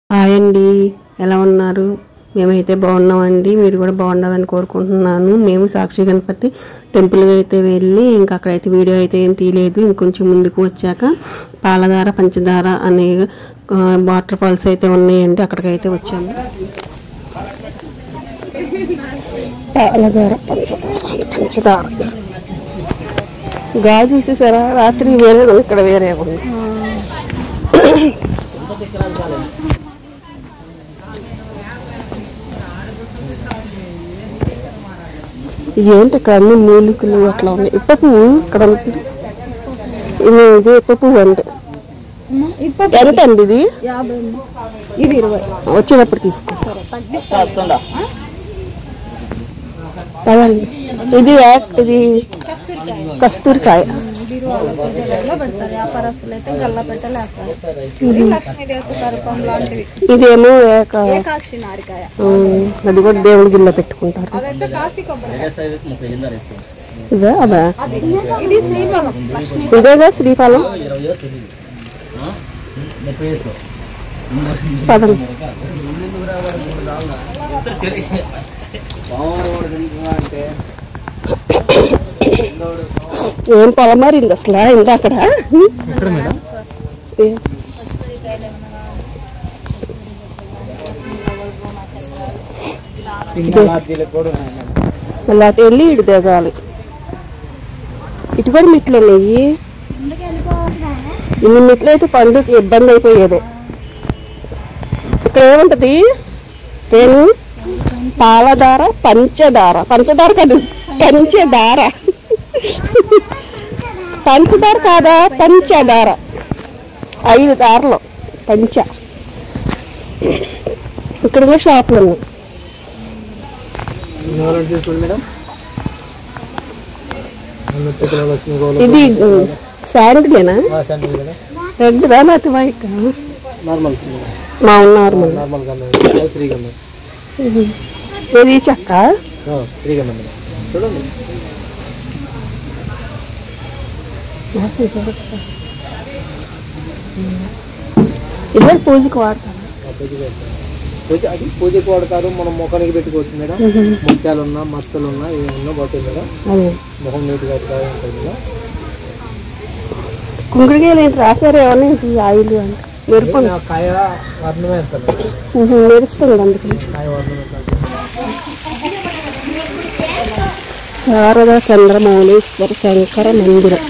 Hi అండి ఎలా ఉన్నారు మేమైతే బాగున్నామండి మీరు కూడా బాగుండాలని కోరుకుంటున్నాను మేము సాక్షి గణపతి టెంపుల్కి అయితే వెళ్ళి ఇంకా అక్కడైతే వీడియో అయితే ఏం తీయలేదు ఇంకొంచెం ముందుకు వచ్చాక పాలధార పంచదార అనే వాటర్ ఫాల్స్ అయితే ఉన్నాయండి అక్కడికైతే వచ్చాము పాలధార పంచదార పంచదార గాజులు చూసారా రాత్రి వేరే ఉంది, ఇక్కడ వేరే ఉంది ఏంటి ఇక్కడ అన్ని మూలికలు అట్లా ఉన్నాయి ఇప్ప పువ్వు ఇక్కడ ఉంటుంది ఇది ఇది ఇప్ప పువ్వు అంటే ఎంత అండి ఇది ఇది ఇరవై వచ్చేటప్పుడు తీసుకో పదండి ఇది యాక్- ఇది కస్తూరికాయ బీరువాలో పూజలలో పెడతారు వ్యాపారస్తులు అయితే గల్ల పెట్టలేస్తారు ఇది లక్ష్మీదేవత సర్పం లాంటివి ఇదేమో ఏక ఏకాక్షి నారికాయ ఉమ్, అది కూడా దేవుడి గిన్నె పెట్టుకుంటారు అదైతే కాశీ కొబ్బరికాయ ఇదా అదా అది ఇది శ్రీఫలం లక్ష్మీ ఇదేగా శ్రీఫలం పదం ఏం పొలం మారింది అసలు ఇందా అక్కడ ఏ- మళ్ళీ అటు వెళ్ళి ఇటు దిగాలి ఇటు కూడా మెట్లు ఉన్నాయి ఇన్ని మెట్లు అయితే పండుగ ఇబ్బంది అయిపోయేది ఇక్కడ ఏముంటది నేను పాలధార పంచదార పంచదార కాదు పంచదార పంచదార కాదా పంచదార ఐదు దారలు పంచ ఇక్కడ కూడా షాపులు ఉన్నాయి ఇది శాండిలేనా రెడ్ రా లేకపోతే వైట్ నార్మల్ మా నార్మల్ నార్మల్ గంధం శ్రీగంధం ఇది చెక్క శ్రీగంధం మేడం చూడండి ఇదే పూజకి వాడతాను ఆ పూజకి పెడతారు. పూజ అది పూజకి వాడతారు మనం ముఖానికి పెట్టుకోవచ్చు మేడం ముత్యాలు ఉన్నా మచ్చలు ఉన్నా ఏమన్నా పడుతుంది మేడం అదే ముఖం నీట్గా అవుతుంది ఉంటుంది మేడం కుంకుడికాయలు ఏంటి రాశారు ఏమన్నా ఏంటి ఆయిల్ అంటే మెరుపు ఆ కాయ వర్ణం వేస్తారు మేడం. ఉహు, మెరుస్తుంది అందుకని కాయ వర్ణం వేస్తారు శారద చంద్రమౌళీశ్వర శంకర మందిరం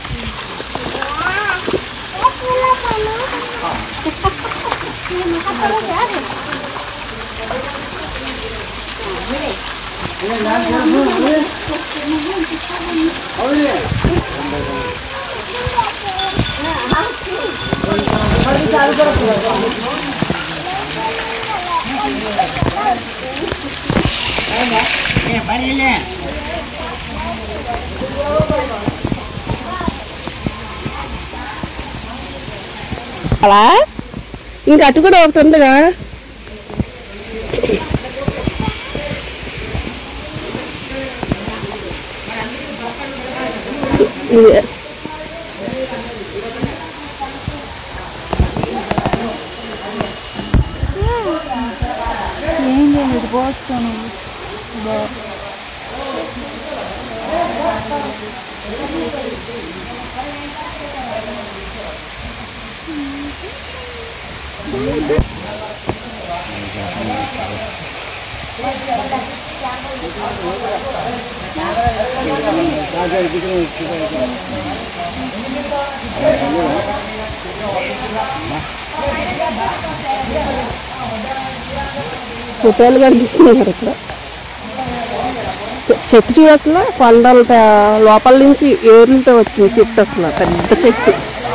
అలా ఇంకా అటు కూడా ఒకటి ఉందిగా ఇది ఏం చేయలేదు పోస్తాను ఫోటోలు కనిపిస్తున్నారు ఇక్కడ చె- చెట్టు చూడు అసలు కొండల పే- లోపల నుంచి ఏర్లతో వచ్చింది చెట్టు అసలు పెద్ద చెట్టు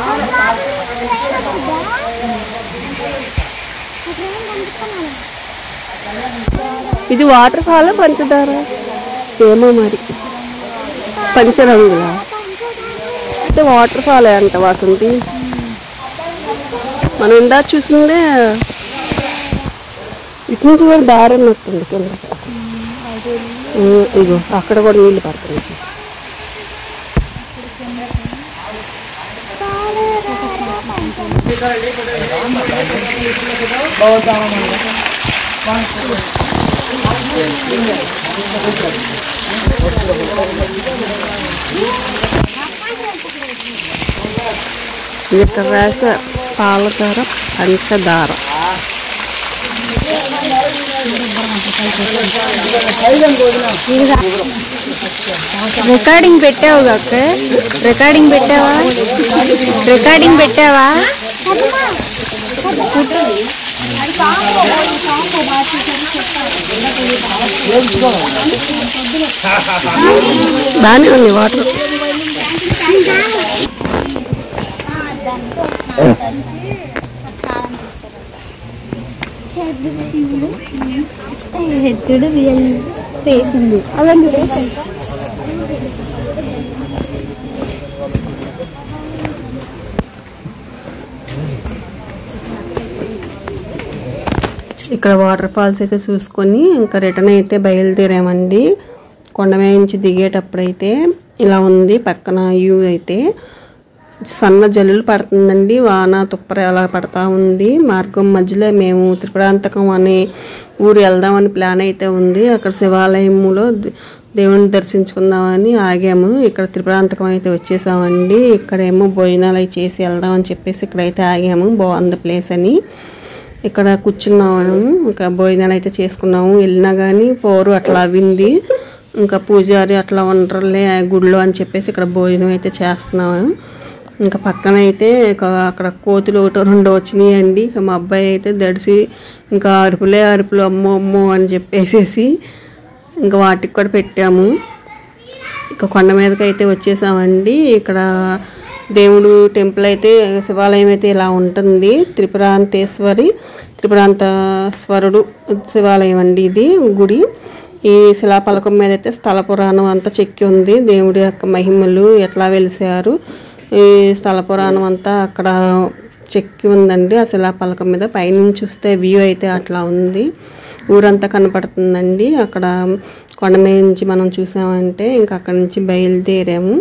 ఇది వాటర్ ఫాల్ పంచదార ఏమో మరి పంచరంగులా అయితే వాటర్ ఫాల్ అంట వాసంతి మనం ఇందా చూసిందే ఇటు నుంచి కూడా దారి ఉన్నట్టుంది కింద ఇగో అక్కడ కూడా నీళ్ళు పడుతుంది ఇక్కడ రాసే పాలధార పంచదార రికార్డింగ్ పెట్టావు అక్క రికార్డింగ్ పెట్టావా రికార్డింగ్ పెట్టావా బాగానే ఉంది వాటర్ హెచ్చుడు రియల్ ఫేస్ ఉంది అవన్నీ ఇక్కడ వాటర్ ఫాల్స్ అయితే చూసుకొని ఇంకా రిటర్న్ అయితే బయలుదేరామండి కొండ మీద నుంచి దిగేటప్పుడైతే ఇలా ఉంది పక్కన వ్యూ అయితే సన్న జల్లులు పడుతుందండి వాన తుప్పర అలా పడతా ఉంది మార్గం మధ్యలో మేము త్రిపురాంతకం అనే ఊరు వెళ్దామని ప్లాన్ అయితే ఉంది అక్కడ శివాలయంలో దే- దేవుని దర్శించుకుందామని ఆగాము ఇక్కడ త్రిపురాంతకం అయితే వచ్చేసామండి ఇక్కడేమో భోజనాలు అవి చేసి వెళ్దామని చెప్పేసి ఇక్కడైతే ఆగాము బాగుంది ప్లేస్ అని ఇక్కడ కూర్చున్నాము ఇంకా భోజనాలు అయితే చేసుకున్నాము వెళ్ళినా కానీ ఫోర్ అట్లా అవింది ఇంకా పూజారి అట్లా ఉండరులే ఆ గుడిలో అని చెప్పేసి ఇక్కడ భోజనం అయితే చేస్తున్నాము ఇంకా పక్కన అయితే ఇక అక్కడ కోతులు ఒకటో రెండో వచ్చినాయి అండి ఇక మా అబ్బాయి అయితే దడిసి ఇంకా అరుపులే అరుపులు అమ్మో అమ్మో అని చెప్పేసేసి ఇంకా వాటికి కూడా పెట్టాము ఇక కొండ మీదకి అయితే వచ్చేసామండి ఇక్కడ దేవుడు టెంపుల్ అయితే శివాలయం అయితే ఇలా ఉంటుంది త్రిపురాంతేశ్వరి త్రిపురాంతేశ్వరుడు శివాలయం అండి ఇది గుడి ఈ శిలాపలకం మీద అయితే స్థల పురాణం అంతా చెక్కి ఉంది దేవుడి యొక్క మహిమలు ఎట్లా వెలిసారు ఈ స్థల పురాణం అంతా అక్కడ చెక్కి ఉందండి ఆ శిలాపలకం మీద పైనుంచి చూస్తే వ్యూ అయితే అట్లా ఉంది ఊరంతా కనపడుతుందండి అక్కడ కొండ మీద నుంచి మనం చూసామంటే ఇంకా అక్కడ నుంచి బయలుదేరాము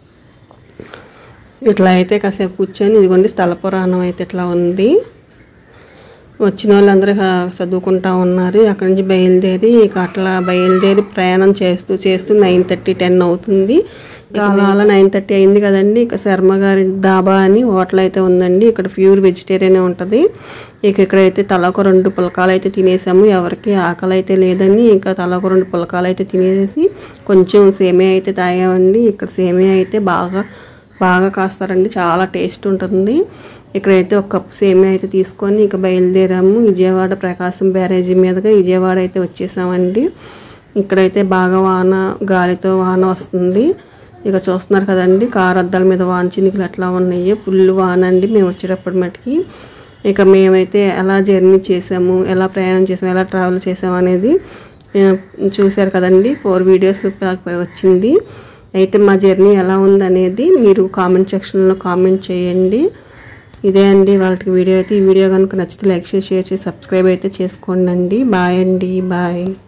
ఇట్లా అయితే కాసేపు కూర్చొని ఇదిగోండి స్థల పురాణం అయితే ఇట్లా ఉంది వచ్చిన వాళ్ళందరూ ఇక చదువుకుంటా ఉన్నారు అక్కడి నుంచి బయలుదేరి ఇక అట్లా బయలుదేరి ప్రయాణం చేస్తూ చేస్తూ నైన్ థర్టీ టెన్ అవుతుంది ఇక అలా అలా నైన్ థర్టీ అయింది కదండి ఇక శర్మ గారి దాబా అని హోటల్ అయితే ఉందండి ఇక్కడ ప్యూర్ వెజిటేరియన్ ఉంటుంది ఇక ఇక్కడైతే తలకు రెండు పులకాలు అయితే తినేసాము ఎవరికి ఆకలి అయితే లేదని ఇంకా తలకు రెండు పులకాలు అయితే తినేసి కొంచెం సేమియా అయితే తాగామండి ఇక్కడ సేమియా అయితే బాగా బాగా కాస్తారండి చాలా టేస్ట్ ఉంటుంది ఇక్కడైతే ఒక కప్పు సేమియా అయితే తీసుకొని ఇక బయలుదేరాము విజయవాడ ప్రకాశం బ్యారేజీ మీదుగా విజయవాడ అయితే వచ్చేసామండి ఇక్కడైతే బాగా వాన గాలితో వాన వస్తుంది ఇక చూస్తున్నారు కదండి కారు అద్దాల మీద వాన చినుకులు ఎట్లా ఉన్నాయి ఫుల్ వాన అండి మేము వచ్చేటప్పటి మటుకి ఇక మేమైతే ఎలా జర్నీ చేసాము ఎలా ప్రయాణం చేసాము ఎలా ట్రావెల్ చేసాము అనేది ఆ, చూశారు కదండి ఫోర్ వీడియోస్ వచ్చింది అయితే మా జర్నీ ఎలా ఉందనేది మీరు కామెంట్ సెక్షన్లో కామెంట్ చేయండి ఇదే అండి వాళ్ళకి వీడియో అయితే ఈ వీడియో కనుక నచ్చితే లైక్ చేసి షేర్ చేసి సబ్స్క్రైబ్ అయితే చేసుకోండి అండి బాయ్ అండి బాయ్